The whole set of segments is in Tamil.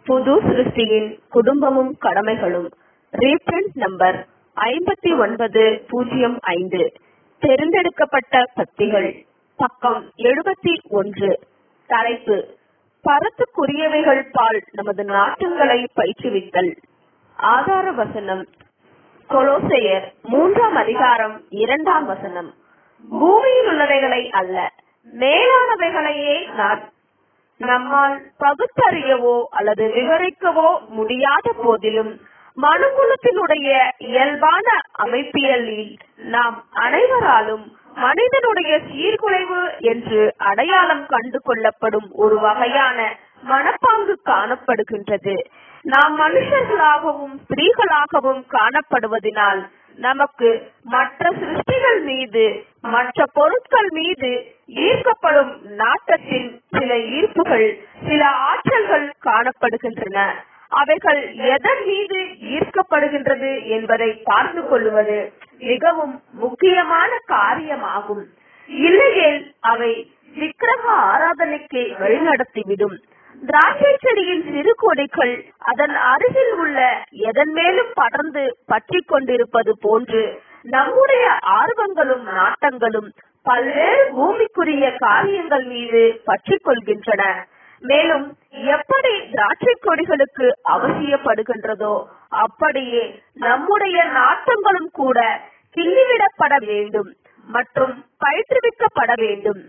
புது சிருஷ்டியின் குடும்பமும் கடமைகளும் ரீப்ரிண்ட் நம்பர் ஐம்பத்தி ஒன்பது பூஜ்ஜியம் ஐந்து தேர்ந்தெடுக்கப்பட்ட பத்திகள் பக்கம் எழுபத்தி ஒன்று தலைப்பு பரத்துக்குரியவைகள் பால் நமது நாட்டங்களை பயிற்றுவித்தல் ஆதார வசனம் கொலோசையர் மூன்றாம் அதிகாரம் இரண்டாம் வசனம் பூமியில் உள்ளவைகளை அல்ல மேலானவைகளையே நான் நம்மால் பகுத்தறியவோ அல்லது விவரிக்கவோ முடியாத போதிலும் மனுக்குலத்தினுடைய இயல்பான அமைப்பியலில் நாம் அனைவராலும் மனிதனுடைய சீர்குலைவு என்று அடையாளம் கண்டு கொள்ளப்படும் ஒரு வகையான மனப்பாங்கு காணப்படுகின்றது நாம் மனுஷர்களாகவும் ஸ்திரீகளாகவும் காணப்படுவதனால் நமக்கு மற்ற சிருஷ்டிகள் மீது மற்ற பொருட்கள் மீது ஈர்க்கப்படும் நாட்டத்தின் சில ஈர்ப்புகள் சில ஆற்றல்கள் காணப்படுகின்றன அவைகள் எதன் மீது ஈர்க்கப்படுகின்றது என்பதை பார்த்து கொள்வது மிகவும் முக்கியமான காரியமாகும் இல்லையேல் அவை விக்கிரக ஆராதனைக்கு வழிநடத்திவிடும் திராட்சை செடியின் சிறு கொடிகள் அதன் அருகில் உள்ள எதன் மேலும் படர்ந்து பற்றி கொண்டிருப்பது போன்று நம்முடைய ஆர்வங்களும் நாட்டங்களும் பல்வேறு பூமிக்குரிய காரியங்கள் மீது பற்றி கொள்கின்றன மேலும் எப்படி திராட்சை கொடிகளுக்கு அவசியப்படுகின்றதோ அப்படியே நம்முடைய நாட்டங்களும் கூட கிள்ளிவிடப்பட வேண்டும் மற்றும் பயிற்றுவிக்கப்பட வேண்டும்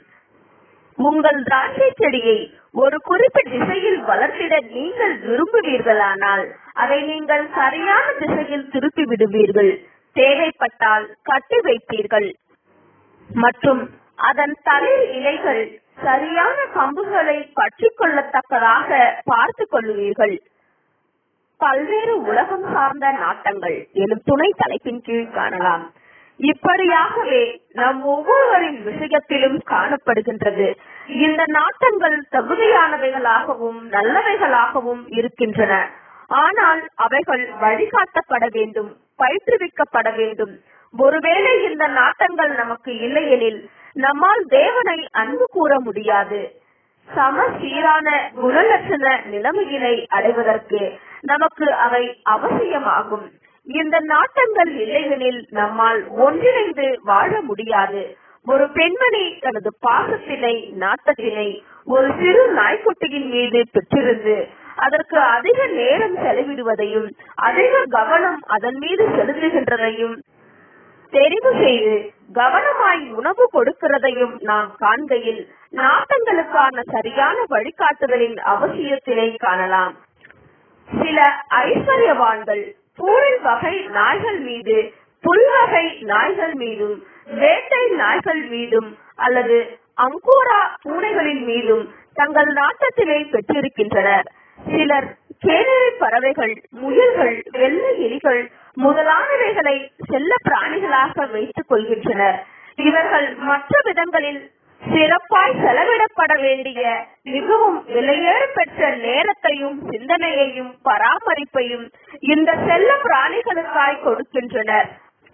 உங்கள் திராட்சை செடியை ஒரு குறிப்பிட்ட திசையில் வளர்த்திட நீங்கள் விரும்புவீர்களானால் அதை நீங்கள் சரியான திசையில் திருப்பி விடுவீர்கள் தேவைப்பட்டால் கட்டி வைப்பீர்கள் மற்றும் அதன் தளிர் இலைகள் சரியான கம்புகளை பற்றி கொள்ளத்தக்கதாக பார்த்து கொள்ளுவீர்கள் பல்வேறு உலகம் சார்ந்த நாட்டங்கள் எனும் துணை தலைப்பின் கீழ் காணலாம் இப்படியாகவே நம் ஒவ்வொருவரின் விஷயத்திலும் காணப்படுகின்றது இந்த நாட்டங்கள் தகுதியானவைகளாகவும் நல்லவைகளாகவும் இருக்கின்றன ஆனால் அவைகள் வழிகாட்டப்பட வேண்டும் பயிற்றுவிக்கப்பட வேண்டும் ஒருவேளை இந்த நாட்டங்கள் நமக்கு இல்லையெனில் நம்மால் தேவனை அன்பு கூற முடியாது சம சீரான குணலட்சண நிலைமையினை அடைவதற்கு நமக்கு அவை அவசியமாகும் இந்த நாட்டங்கள் இல்லையெனில் நம்மால் ஒன்றிணைந்து வாழ முடியாது ஒரு பெண்மணி தனது பாசத்தினை நாட்டத்தினை ஒரு சிறு நாய்க்குட்டியின் மீது பெற்றிருந்து அதற்கு அதிக நேரம் செலவிடுவதையும் அதிக கவனம் அதன் மீது செலுத்துகின்றதையும் தெரிவு செய்து கவனமாய் உணவு கொடுக்கிறதையும் நாம் காண்கையில் நாட்டங்களுக்கான சரியான வழிகாட்டுதலின் அவசியத்தினை காணலாம் சில ஐஸ்வர்யவான்கள் பூரில் வகை நாய்கள் மீது புல்வகை நாய்கள் மீதும் வேட்டை நாய்கள் மீதும் அல்லது அங்கோரா பூனைகளின் மீதும் தங்கள் நாட்டத்தினை பெற்றிருக்கின்றனர் சிலர் கேனரி பறவைகள் முயல்கள் வெள்ளை எலிகள் முதலானவைகளை செல்ல பிராணிகளாக வைத்துக் கொள்கின்றனர் இவர்கள் மற்ற விதங்களில் சிறப்பாய் செலவிடப்பட வேண்டிய மிகவும் விலையேற பெற்ற நேரத்தையும் சிந்தனையையும் பராமரிப்பையும் இந்த செல்ல பிராணிகளுக்காய் கொடுக்கின்றனர்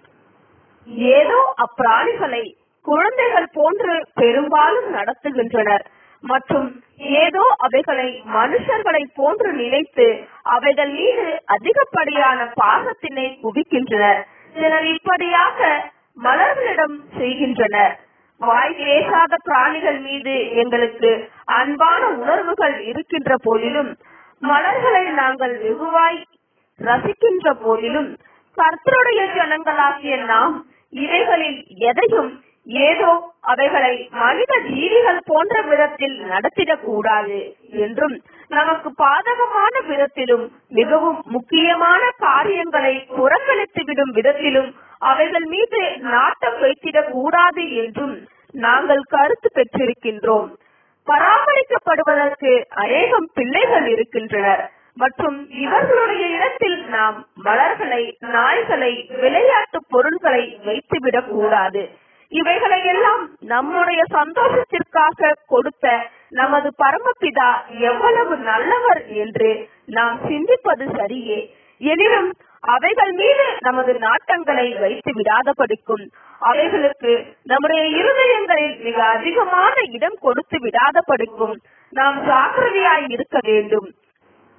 ஏதோ அப்பிராணிகளை குழந்தைகள் போன்று பெரும்பாலும் நடத்துகின்றனர் மற்றும் ஏதோ அவைகளை மனுஷர்களை போன்று நினைத்து அவைகள் மீது அதிகப்படியான பாசத்தினை குவிக்கின்றனர் சிலர் இப்படியாக மலர்களிடம் செய்கின்றனர் வாய் பேசாத பிராணிகள் மீது எங்களுக்கு அன்பான உணர்வுகள் இருக்கின்ற போதிலும் மலர்களை நாங்கள் வெகுவாய் ரசிக்கின்ற போதிலும் கர்த்தருடைய ஜனங்களாகிய நாம் இவைகளில் எதையும் ஏதோ அவைகளை மனித ஜீவிகள் போன்ற விதத்தில் நடத்திடக் கூடாது என்றும் நமக்கு பாதகமான விதத்திலும் மிகவும் முக்கியமான காரியங்களை புறக்கணித்துவிடும் விதத்திலும் அவைகள் மீது நாட்டம் வைத்திடக் கூடாது என்றும் நாங்கள் கருத்து பெற்றிருக்கின்றோம் பராமரிக்கப்படுவதற்கு அநேகம் பிள்ளைகள் இருக்கின்றனர் மற்றும் இவர்களுடைய இடத்தில் நாம் மலர்களை நாய்களை விளையாட்டு பொருட்களை வைத்துவிடக் கூடாது இவைகளை எல்லாம் நம்முடைய சந்தோஷத்திற்காக கொடுத்த நமது பரமபிதா எவ்வளவு நல்லவர் என்று நாம் சிந்திப்பது சரியே எனினும் அவைகள் மீது நமது நாட்டங்களை வைத்து விடாதபடிக்கும் அவைகளுக்கு நம்முடைய இருதயங்களில் மிக அதிகமான இடம் கொடுத்து விடாதபடிக்கும் நாம் ஜாக்கிரதையாய் இருக்க வேண்டும்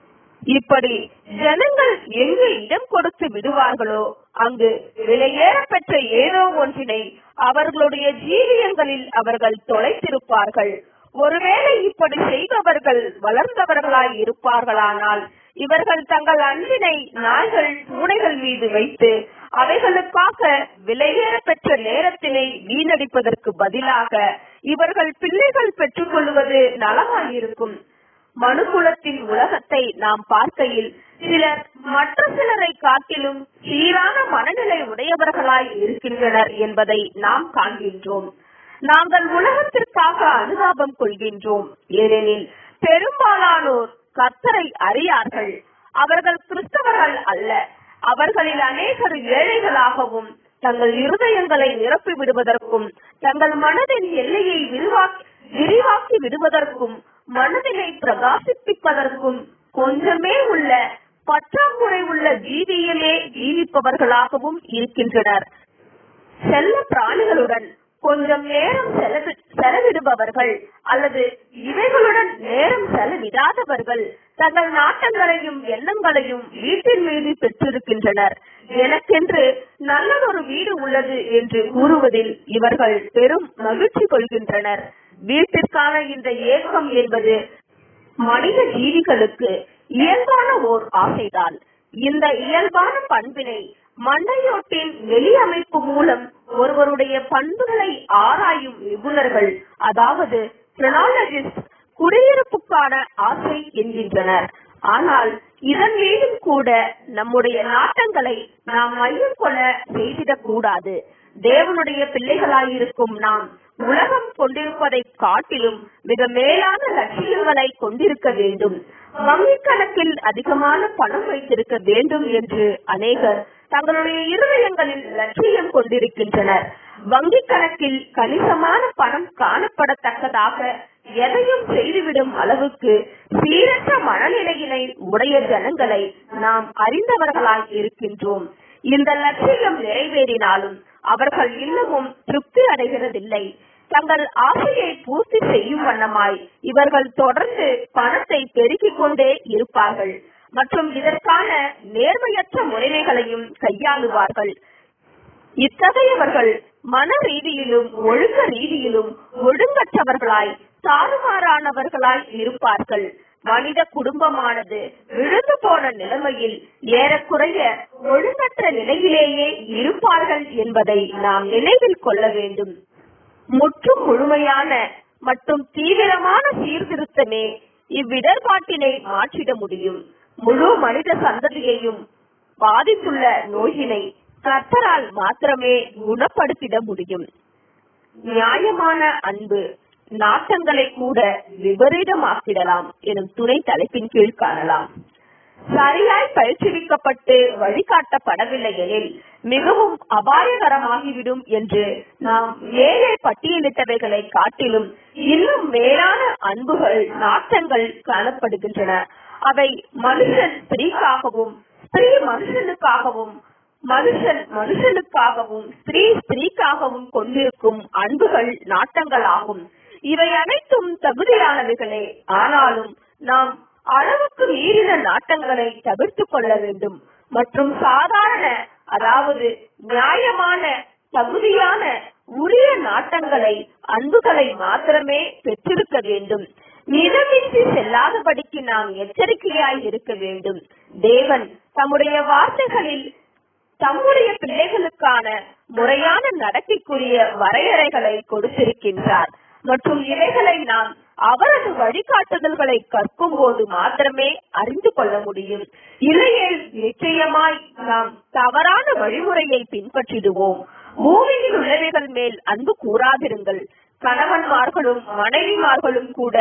இப்படி ஜனங்கள் எங்கு இடம் கொடுத்து விடுவார்களோ அங்கு விலையேற பெற்ற ஏதோ ஒன்றினை அவர்களுடைய ஜீவியங்களில் அவர்கள் தொலைத்திருப்பார்கள் ஒருவேளை இப்படி செய்பவர்கள் வளர்ந்தவர்களாய் இருப்பார்களானால் இவர்கள் தங்கள் அன்பினை நாய்கள் பூனைகள் மீது வைத்து அவைகளுக்காக விலையேற பெற்ற நேரத்தினை வீணடிப்பதற்கு பதிலாக இவர்கள் பிள்ளைகள் பெற்றுக் கொள்வது நலமாயிருக்கும் மனுகுலத்தின் உலகத்தை நாம் பார்க்கையில் சிலர் மற்ற சிலரை காட்டிலும் சீரான மனநிலை உடையவர்களாய் இருக்கின்றனர் என்பதை நாம் காண்கின்றோம் நாங்கள் உலகத்திற்காக அனுதாபம் கொள்கின்றோம் ஏனெனில் பெரும்பாலானோர் கர்த்தரை அறியார்கள் அவர்கள் கிறிஸ்தவர்கள் அல்ல அவர்களில் அநேகர் ஏழைகளாகவும் தங்கள் இருதயங்களை நிரப்பி விடுவதற்கும் தங்கள் மனதின் எல்லையை விரிவாக்கி விரிவாக்கி விடுவதற்கும் மனதினை பிரகாசிப்பிப்பதற்கும் கொஞ்சமே உள்ள பற்றாக்குறை உள்ள ஜீவியமே ஜீவிப்பவர்களாகவும் இருக்கின்றனர் செல்ல பிராணிகளுடன் கொஞ்சம் நேரம் செலவி செலவிடுபவர்கள் அல்லது இவைகளுடன் நேரம் செலவிடாதவர்கள் தங்கள் நாட்டங்களையும் எண்ணங்களையும் வீட்டின் மீது பெற்றிருக்கின்றனர் எனக்கென்று நல்லதொரு வீடு உள்ளது என்று கூறுவதில் இவர்கள் பெரும் மகிழ்ச்சி கொள்கின்றனர் வீட்டிற்கான இந்த ஏக்கம் என்பது மனித ஜீவிகளுக்கு இயல்பான ஓர் ஆசைதான் இந்த இயல்பான பண்பினை மண்டையோட்டின் வெளியமைப்பு மூலம் ஒருவருடைய பண்புகளை ஆராயும் நிபுணர்கள் அதாவது பிரெனாலஜிஸ்ட் குடியிருப்புக்கான ஆசை என்கின்றனர் ஆனால் இதன் மீதும் கூட நம்முடைய நாட்டங்களை நாம் மையம் கொள்ள செய்திடக் கூடாது தேவனுடைய பிள்ளைகளாயிருக்கும் நாம் உலகம் கொண்டிருப்பதை காட்டிலும் மிக மேலான லட்சியங்களை கொண்டிருக்க வேண்டும் வங்கி கணக்கில் அதிகமான பணம் வைத்திருக்க வேண்டும் என்று அநேகர் தங்களுடைய இருதயங்களில் லட்சியம் கொண்டிருக்கின்றனர் வங்கி கணக்கில் கணிசமான பணம் காணப்படத்தக்கதாக எதையும் செய்துவிடும் அளவுக்கு சீரற்ற மனநிலையினை உடைய ஜனங்களை நாம் அறிந்தவர்களாய் இருக்கின்றோம் இந்த லட்சியம் நிறைவேறினாலும் அவர்கள் இன்னமும் திருப்தி அடைகிறதில்லை தங்கள் ஆசையை பூர்த்தி செய்யும் வண்ணமாய் இவர்கள் தொடர்ந்து பணத்தை பெருக்கிக் கொண்டே இருப்பார்கள் மற்றும் இதற்கான நேர்மையற்ற முறைமைகளையும் கையாளுவார்கள் இத்தகையவர்கள் மன ரீதியிலும் ஒழுக்க ரீதியிலும் ஒழுங்கற்றவர்களாய் தாறுமாறானவர்களாய் இருப்பார்கள் மனித குடும்பமானது விழுந்து போன நிலைமையில் ஏறக்குறைய ஒழுங்கற்ற நிலையிலேயே இருப்பார்கள் என்பதை நாம் நினைவில் கொள்ள வேண்டும் முற்றும் முழுமையான மற்றும் தீவிரமான சீர்திருத்தமே இவ்விடர்பாட்டினை மாற்றிட முடியும் முழு மனித சந்ததியையும் பாதிப்புள்ள நோயினை கர்த்தரால் மாத்திரமே குணப்படுத்திட முடியும் நியாயமான அன்பு நாட்டங்களை கூட விபரீதமாக்கிடலாம் எனும் துணை தலைப்பின் கீழ் காணலாம் சரியாய் பயிற்சிவிக்கப்பட்டு வழிகாட்டப்படவில்லை எனில் மிகவும் அபாயகரமாகிவிடும் என்று நாம் மேலே பட்டியலிட்டவைகளை காட்டிலும் இன்னும் மேலான அன்புகள் நாட்டங்கள் காணப்படுகின்றன அவை மனுஷன் ஸ்திரீக்காகவும் ஸ்திரீ மனுஷனுக்காகவும் மனுஷன் மனுஷனுக்காகவும் ஸ்திரீ ஸ்திரீக்காகவும் கொண்டிருக்கும் அன்புகள் நாட்டங்கள் ஆகும் இவை அனைத்தும் தகுதியானவைகளே ஆனாலும் நாம் அளவுக்கு மீறின நாட்டங்களை தவிர்த்துக் கொள்ள வேண்டும் மற்றும் சாதாரண அதாவது நியாயமான தகுதியான உரிய நாட்டங்களை அன்புகளை மாத்திரமே பெற்றிருக்க வேண்டும் மிதமின்றி செல்லாதபடிக்கு நாம் எச்சரிக்கையாய் இருக்க வேண்டும் தேவன் தம்முடைய வார்த்தைகளில் தம்முடைய பிள்ளைகளுக்கான முறையான நடக்கைக்குரிய வரையறைகளை கொடுத்திருக்கின்றார் மற்றும் இவைகளை நாம் அவரது வழிகாட்டுதல்களை கற்கும் போது மாத்திரமே அறிந்து கொள்ள முடியும் இல்லையேல் நிச்சயமாய் நாம் தவறான வழிமுறையை பின்பற்றிடுவோம் பூமியில் உள்ளவைகள் மேல் அன்பு கூறாதிருங்கள் கணவன்மார்களும் மனைவிமார்களும் கூட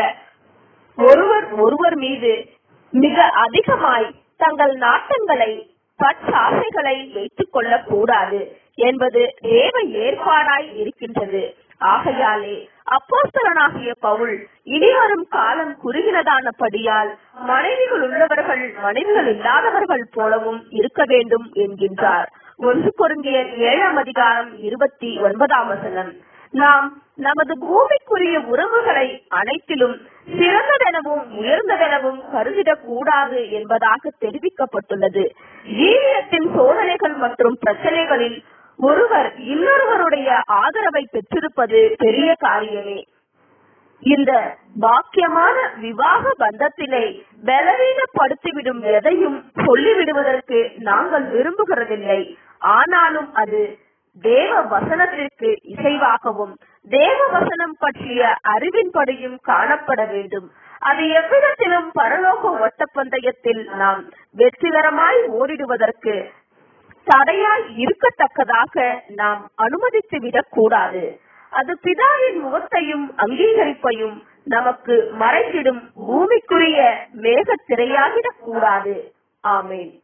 ஒருவர் ஒருவர் மீது மிக அதிகமாய் தங்கள் நாட்டங்களை பற்றாசைகளை வைத்துக் கொள்ளக் கூடாது என்பது தேவ ஏற்பாடாய் இருக்கின்றது ஆகையாலே அப்போஸ்தலனாகிய பவுல் இனிவரும் காலம் குறுகினதானபடியால் மனைவிகள் உள்ளவர்கள் மனைவிகள் இல்லாதவர்கள் போலவும் இருக்க வேண்டும் என்கின்றார் ஒன்று பொருந்திய ஏழாம் அதிகாரம் இருபத்தி ஒன்பதாம் வசனம் நாம் நமது பூமிக்குரிய உறவுகளை அனைத்திலும் சிறந்ததெனவும் உயர்ந்ததெனவும் கருதிடக் கூடாது என்பதாக தெரிவிக்கப்பட்டுள்ளது ஜீவியத்தின் சோதனைகள் மற்றும் பிரச்சனைகளில் ஒருவர் இன்னொருவருடைய ஆதரவை பெற்றிருப்பது பெரிய காரியமே இந்த பாக்கியமான விவாக பந்தத்தினை பலவீனப்படுத்திவிடும் எதையும் சொல்லிவிடுவதற்கு நாங்கள் விரும்புகிறதில்லை ஆனாலும் அது தேவ வசனத்திற்கு இசைவாகவும் தேவ வசனம் பற்றிய அறிவின்படியும் காணப்பட வேண்டும் அது எவ்விதத்திலும் பரலோக ஓட்டப்பந்தயத்தில் நாம் வெற்றிகரமாய் ஓடிடுவதற்கு தடையாய் இருக்கத்தக்கதாக நாம் அனுமதித்து விடக் கூடாது அது பிதாவின் முகத்தையும் அங்கீகரிப்பையும் நமக்கு மறைத்திடும் பூமிக்குரிய மேகத் திரையாகிடக் கூடாது ஆமேன்